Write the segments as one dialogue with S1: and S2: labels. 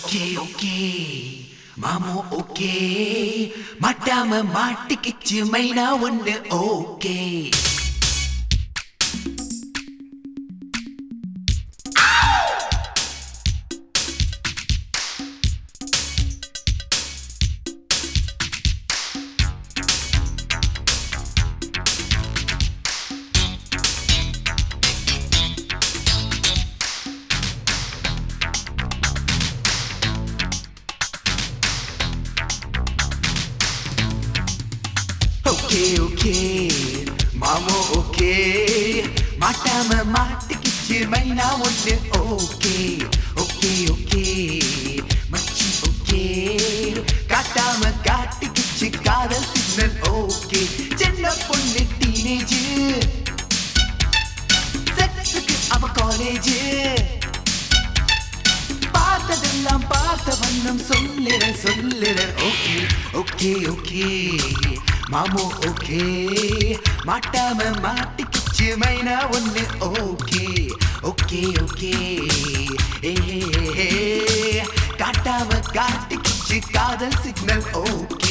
S1: okay okay மாமோ okay மாட்டாம மாட்டிக்கிச்சு மைனா ஒண்ணு ஓகே ஓகே ஓகே மாமோ ஓகே மாட்டாம மாட்டிக்கிச்சு மைனா ஒண்ணு ஓகே ஓகே ஓகே மச்சி ஓகே காட்டாம காட்டிக்கிச்சு காதல் சிக்னல் ஓகே சின்ன பொண்ணு டீனேஜ் செக்ஸுக்கு அவ காலேஜ் பார்த்ததெல்லாம் பார்த்த வண்ணம் சொல்லிட சொல்லிட ஓகே ஓகே ஓகே மாமோ ஓகே மாட்டாம மாட்டிக்கிச்சு மைனா ஒண்ணு ஓகே ஓகே ஓகே ஏ காட்டாம காட்டிக்கிச்சு காதல் சிக்னல் ஓகே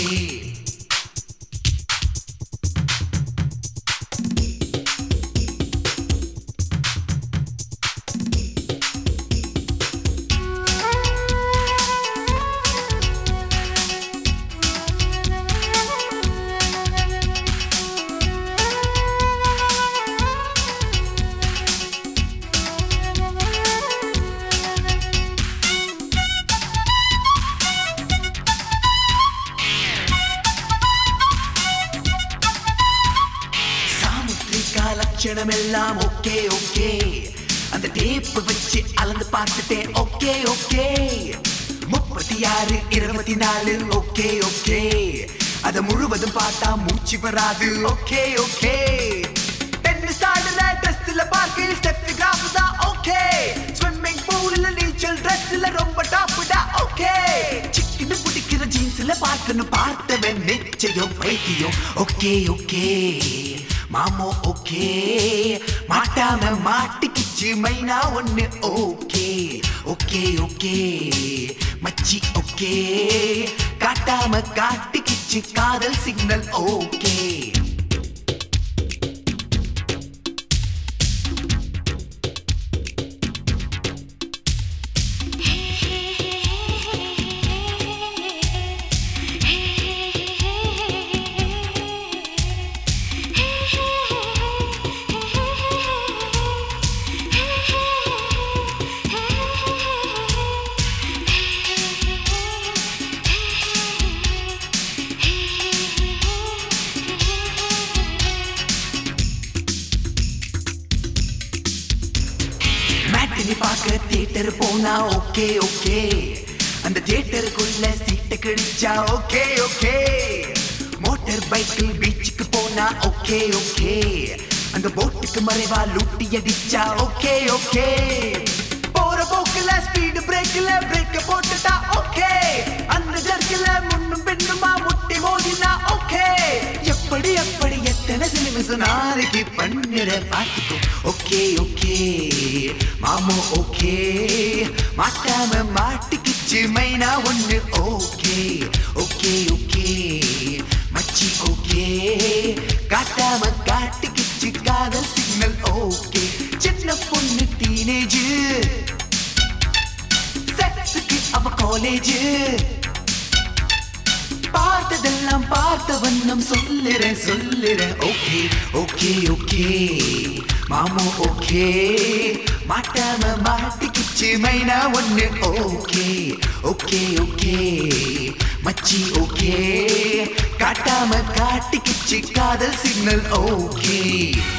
S1: சாமுத்திரிகா லட்சணம் எல்லாம் ஓகே ஓகே அந்த டேப் வச்சு அளந்து பார்த்துட்டேன் ஓகே ஓகே முப்பத்தி ஆறு இருபத்தி நாலு ஓகே ஓகே அத முழுவதும் பார்த்தா மூச்சு வராது ஓகே ஓகே டென்னிஸ் ஆடுல ட்ரெஸ்ல பார்க்க ஸ்டெப் கிராஃப் தான் ஓகே ஸ்விம்மிங் பூல்ல நீச்சல் ட்ரெஸ்ல ரொம்ப டாப்டா ஓகே சிக்கன் பிடிக்கிற ஜீன்ஸ்ல பார்க்கணும் பார்த்தவன் நிச்சயம் பைத்தியம் ஓகே ஓகே மாமோ ஓகே மாட்டாம மாட்டிக்கிச்சு மைனா ஒண்ணு ஓகே ஓகே ஓகே மச்சி ஓகே காட்டாம காட்டிக்கிச்சு காதல் சிக்னல் ஓகே மேட்டினி பார்க்க தியேட்டர் போனா ஓகே ஓகே அந்த தியேட்டருக்குள்ள சீட்டு கிடைச்சா ஓகே ஓகே மோட்டார் பைக்கில் பீச்சுக்கு போனா ஓகே ஓகே அந்த போட்டுக்கு மறைவா லூட்டி அடிச்சா ஓகே ஓகே போற போக்குல ஸ்பீடு பிரேக்ல பிரேக்க போட்டுட்டா ஓகே அந்த ஜர்க்கில முன்னும் பின்னுமா முட்டி மோதினா ஓகே எப்படி எப்படி எத்தனை சினிமிஸ் நாளைக்கு பண்ணிட பார்த்துக்கோ ஓகே ஓகே மாமோ ஓகே மாட்டாம மாட்டிக்கிச்சு மைனா ஒண்ணு ஓகே ஓகே ஓகே மச்சி ஓகே காட்டாம காட்டிக்கிச்சு காதல் சிக்னல் ஓகே சின்ன பொண்ணு டீனேஜ் செக்ஸுக்கு அவ காலேஜ் பார்த்ததெல்லாம் பார்த்த வண்ணம் சொல்லுறேன் சொல்லுறேன் ஓகே ஓகே ஓகே மாமோ ஓகே மாட்டாம மாட்டிக்கிச்சு மைனா ஒண்ணு ஓகே ஓகே ஓகே மச்சி ஓகே காட்டாம காட்டிக்கிச்சு காதல் சிக்னல் ஓகே